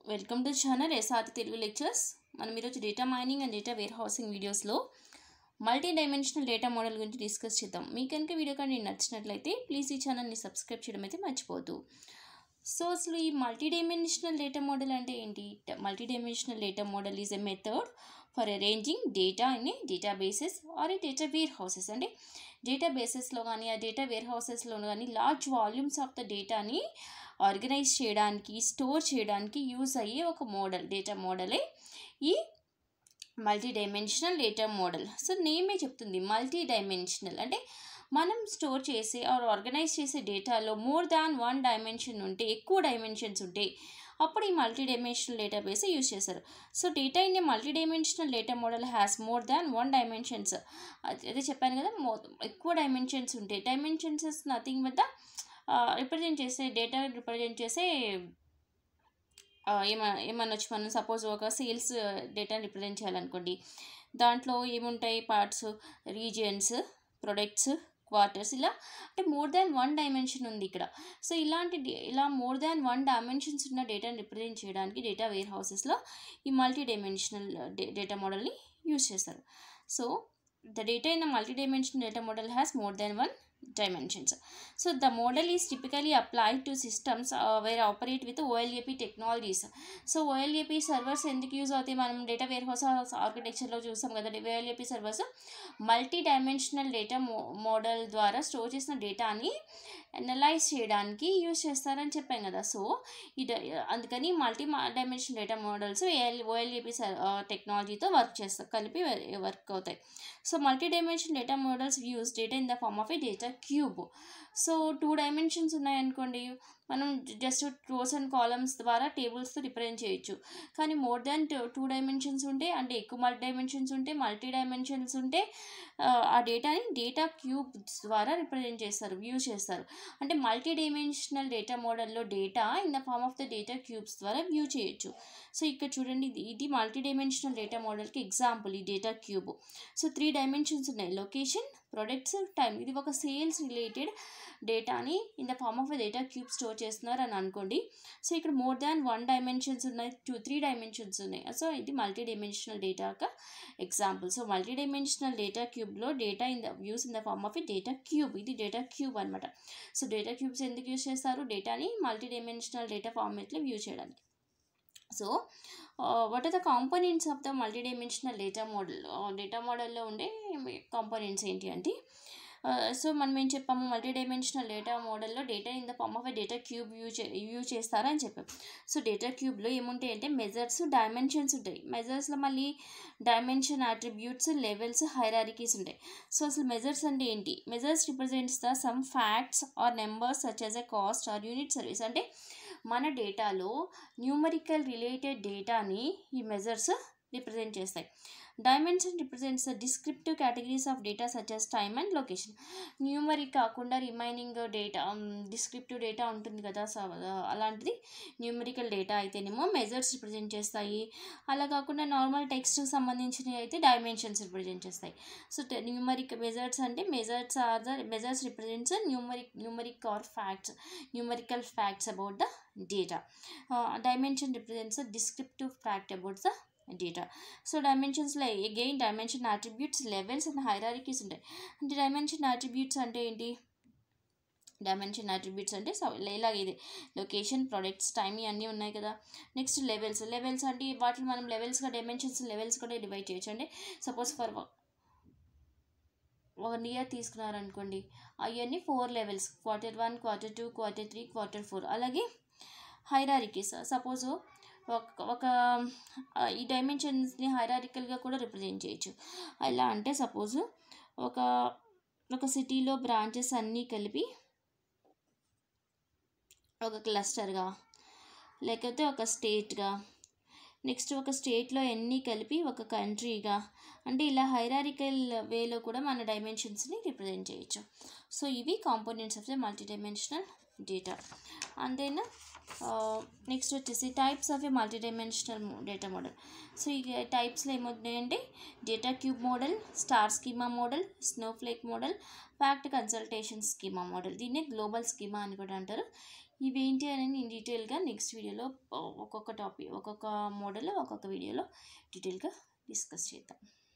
Welcome to channel SRT Telugu lectures మనం ఈరోజు data mining and data warehousing వీడియోస్లో multi dimensional data model గురించి discuss చేద్దాం మీకు కనుక వీడియో కానీ నచ్చినట్లయితే ప్లీజ్ ఈ ఛానల్ని సబ్స్క్రైబ్ చేయడం అయితే మర్చిపోవద్దు సో అసలు ఈ మల్టీ డైమెన్షనల్ డేటా మోడల్ అంటే ఏంటి multi dimensional data model is a method for arranging data in a data bases or a data warehouses అంటే డేటా బేసెస్లో కానీ ఆ డేటా వేర్ హౌసెస్లో కానీ లార్జ్ వాల్యూమ్స్ ఆఫ్ ద డేటాని ఆర్గనైజ్ చేయడానికి స్టోర్ చేయడానికి యూజ్ అయ్యే ఒక మోడల్ డేటా మోడలే ఈ multi dimensional data model so నేమే చెప్తుంది మల్టీ డైమెన్షనల్ అంటే మనం స్టోర్ చేసే ఆర్ ఆర్గనైజ్ చేసే డేటాలో మోర్ దాన్ వన్ డైమెన్షన్ ఉంటే ఎక్కువ డైమెన్షన్స్ ఉంటే అప్పుడు ఈ మల్టీ డైమెన్షనల్ డేటాబేస్ యూజ్ చేశారు so data in a multi dimensional data model has more than one dimensions అదే చెప్పాను కదా మో ఎక్కువ డైమెన్షన్స్ ఉంటాయి dimensions is nothing with the represent చేసే డేటా రిప్రజెంట్ చేసే ఏమ ఏమనొచ్చు మనం సపోజ్ ఒక సేల్స్ డేటాని రిప్రజెంట్ చేయాలనుకోండి దాంట్లో ఏముంటాయి పార్ట్స్ రీజియన్స్ ప్రొడక్ట్స్ క్వార్టర్స్ ఇలా అంటే మోర్ దాన్ వన్ డైమెన్షన్ ఉంది ఇక్కడ సో ఇలాంటి ఇలా మోర్ దాన్ వన్ డైమెన్షన్స్ ఉన్న డేటాని రిప్రజెంట్ చేయడానికి డేటా వేర్ హౌసెస్లో ఈ మల్టీ డైమెన్షనల్ డేటా మోడల్ని యూజ్ చేస్తారు so the data in multi dimensional data model has more than one dimensions. So the model is typically applied to systems uh, where operate with OLAP technologies. So OLAP servers ఎందుకు use అవుతాయి మనం data warehouse ఆర్కిటెక్చర్లో చూసాం కదా OLAP servers multi dimensional data మో model ద్వారా store చేసిన డేటాని అనలైజ్ చేయడానికి యూజ్ చేస్తారని చెప్పాం కదా సో ఇది అందుకని మల్టీ డైమెన్షన్ డేటా మోడల్స్ ఏఎల్ ఓఎల్ఏపి టెక్నాలజీతో వర్క్ చేస్తారు కలిపి వర్క్ అవుతాయి so multi dimension data models use data in the form of a data cube so two dimensions ఉన్నాయనుకోండి మనం జస్ట్ రోస్ అండ్ కాలమ్స్ ద్వారా టేబుల్స్తో రిప్రజెంట్ చేయొచ్చు కానీ మోర్ దాన్ టూ డైమెన్షన్స్ ఉంటే అంటే ఎక్కువ మల్టీ డైమెన్షన్స్ ఉంటే మల్టీ డైమెన్షన్స్ ఉంటే ఆ డేటాని డేటా క్యూబ్స్ ద్వారా రిప్రజెంట్ చేస్తారు వ్యూ చేస్తారు అంటే మల్టీ డైమెన్షనల్ డేటా మోడల్లో data in the form of the data cubes ద్వారా వ్యూ చేయొచ్చు సో ఇక్కడ చూడండి ఇది ఇది మల్టీ డైమెన్షనల్ డేటా మోడల్కి ఎగ్జాంపుల్ ఈ data cube so three dimensions ఉన్నాయి లొకేషన్ ప్రొడక్ట్స్ టైం ఇది ఒక సేల్స్ రిలేటెడ్ డేటాని in the form of data cube store చేస్తున్నారు అని అనుకోండి సో ఇక్కడ మోర్ దాన్ వన్ డైమెన్షన్స్ ఉన్నాయి టూ త్రీ డైమెన్షన్స్ ఉన్నాయి సో ఇది మల్టీ డైమెన్షనల్ డేటాక example so multi dimensional data క్యూబ్లో data in the views in the form of a data cube ఇది డేటా క్యూబ్ అనమాట సో డేటా క్యూబ్స్ ఎందుకు use చేస్తారు డేటాని మల్టీ డైమెన్షనల్ డేటా ఫార్మేట్లో వ్యూ చేయడానికి so what are the components of the multi dimensional data model data మోడల్లో ఉండే components ఏంటి అంటే సో మనం ఏం చెప్పాము మల్టీ డైమెన్షనల్ డేటా మోడల్లో data in the form of a data cube use use చేస్తారని చెప్పాం సో డేటా క్యూబ్లో ఏముంటాయి అంటే మెజర్స్ డైమెన్షన్స్ ఉంటాయి మెజర్స్లో మళ్ళీ డైమెన్షన్ అట్రిబ్యూట్స్ లెవెల్స్ హైరారికీస్ ఉంటాయి సో అసలు మెజర్స్ అంటే ఏంటి measures represents the sum facts or numbers such as a cost or unit service అంటే మన డేటాలో న్యూమరికల్ రిలేటెడ్ డేటాని ఈ మెజర్స్ రిప్రజెంట్ చేస్తాయి dimension represents the descriptive categories of data such as time and location numeric కాకుండా remaining data descriptive data ఉంటుంది కదా so అలాంటిది న్యూమరికల్ డేటా అయితేనేమో మెజర్స్ రిప్రజెంట్ చేస్తాయి అలా కాకుండా నార్మల్ టెక్స్ట్కి సంబంధించినవి అయితే డైమెన్షన్స్ రిప్రజెంట్ చేస్తాయి సో న్యూమరిక్ మెజర్స్ అంటే measures are the measures represents numeric numeric or facts numerical facts about the data dimension represents descriptive fact about the data so డైమెన్షన్స్లో again dimension attributes levels and hierarchies ఉంటాయి అంటే dimension attributes అంటే ఏంటి dimension attributes అంటే ఇలాగ ఇది location products time ఇవన్నీ ఉన్నాయి కదా నెక్స్ట్ లెవెల్స్ లెవెల్స్ అంటే వాటిని మనం లెవెల్స్గా డైమెన్షన్స్ లెవెల్స్ కూడా డివైడ్ చేయొచ్చు అంటే సపోజ్ ఫర్ వన్ ఇయర్ తీసుకున్నారనుకోండి అవన్నీ four levels quarter one quarter two quarter three quarter four అలాగే హైరారికీస్ సపోజ్ ఒక ఒక ఈ డైమెన్షన్స్ని హైరారికల్గా కూడా రిప్రజెంట్ చేయొచ్చు ఎలా అంటే సపోజ్ ఒక ఒక సిటీలో బ్రాంచెస్ అన్నీ కలిపి ఒక క్లస్టర్గా లేకపోతే ఒక స్టేట్గా నెక్స్ట్ ఒక స్టేట్లో ఎన్ని కలిపి ఒక కంట్రీగా అంటే ఇలా హైరారికల్ వేలో కూడా మన డైమెన్షన్స్ని రిప్రజెంట్ చేయొచ్చు సో ఇవి components of the multi dimensional data and then next వచ్చేసి types of a multi dimensional data model so ఈ టైప్స్లో ఏమవుతున్నాయంటే data cube model star schema model snowflake model fact consultation schema model దీన్నే global schema అని కూడా అంటారు ఇవేంటి అని నేను డీటెయిల్గా నెక్స్ట్ వీడియోలో ఒక్కొక్క టాపిక్ ఒక్కొక్క మోడల్ ఒక్కొక్క వీడియోలో డీటెయిల్గా డిస్కస్ చేద్దాం